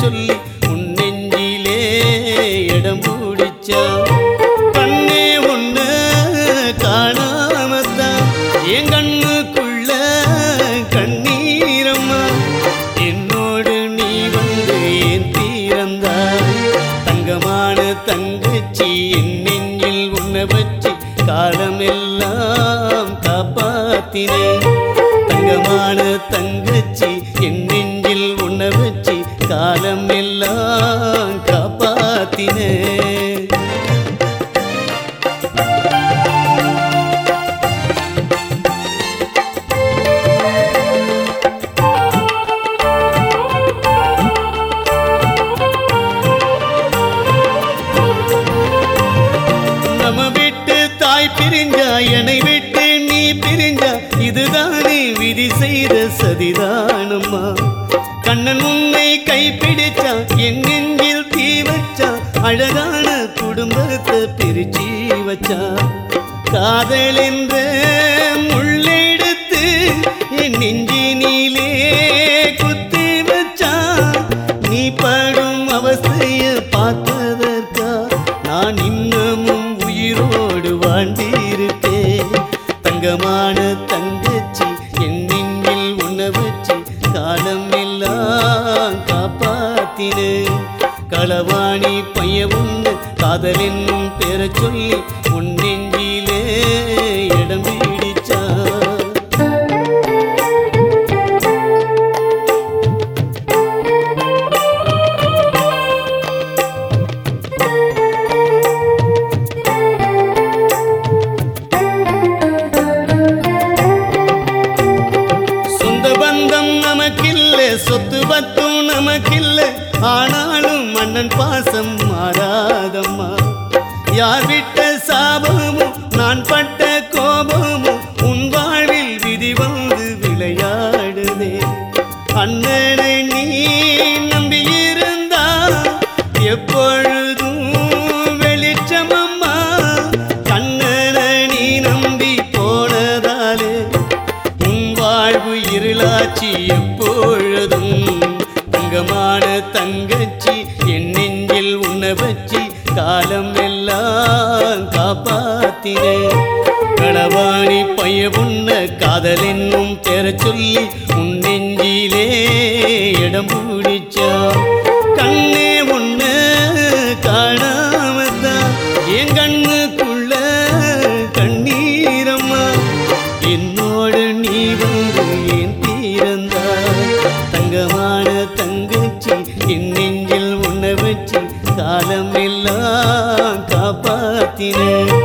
சொல்லி உன் நெஞ்சிலே இடம் பிடிச்சா கண்ணே ஒண்ணு காணாமத்தான் என் கண்ணுக்குள்ள கண்ணீரம்மா என்னோடு நீ வந்து ஏன் தீரந்தாய் தங்கமான தங்கச்சி என் நெஞ்சில் உன்னை வச்சு காலமெல்லாம் காப்பாத்தினேன் தங்கமான தங்கச்சி என் நெஞ்சில் உன்னை வச்சு காலமெல்லாம் காப்பாத்தினேன் நம்ம விட்டு தாய் பிரிஞ்சா என்னை விட்டு நீ பிரிஞ்சா இதுதானே விதி செய்த சதிதானம்மா கண்ணன் உன்னை கைப்பிடிச்சா என் நெஞ்சில் தீ வச்சா அழகான குடும்பத்தை பிரிச்சு வச்சா காதல் என்ற முள்ளெடுத்து என் நெஞ்சினிலே குத்தி வச்சா நீ படும் அவஸ்தைய பார்த்ததற்கா நான் இன்னமும் உயிரோடு வாழ்ந்திருப்பேன் தங்கமான தங்கச்சி என் நெஞ்சில் உன்னை வச்சு காலம் எல்லாம் காப்பாத்தினே களவாணி பைய உண்டு காதல் என்னும் பெற சொல்லி உன் நெஞ்சிலே இடம் பிடிச்சா சொந்த பந்தம் நமக்கில்ல சொத்து பத்தும் நமக்கில்ல ஆனாலும் மன்னன் பாசம் மாறாதம்மா யார் விட்ட சாபமும் நான் பட்ட கோபமும் உன் வாழ்வில் விதி வந்து விளையாடுதே அண்ணனை நீ நம்பியிருந்தா எப்பொழுதும் வெளிச்சமம்மா கண்ணனை நீ நம்பி போனதாலே உன் வாழ்வு இருளாச்சி எப்பொழுதும் தங்கமான தங்கச்சி என் நெஞ்சில் உன்னை வச்சு காலம் எல்லாம் காப்பாத்தினே களவாணி பைய உன்ன காதல் என்னும் பெற சொல்லி உன் நெஞ்சிலே இடம் பிடிச்சா கண்ணே உன்ன காணாமத்தான் என் கண்ணுக்குள்ள கண்ணீரம்மா என்னோடு நீ வந்து ஏன் தீரந்தாய் தங்கமான தங்கச்சி என் நெஞ்சில் உன்னை வச்சு காலம் எல்லாம் காப்பாத்தினேன்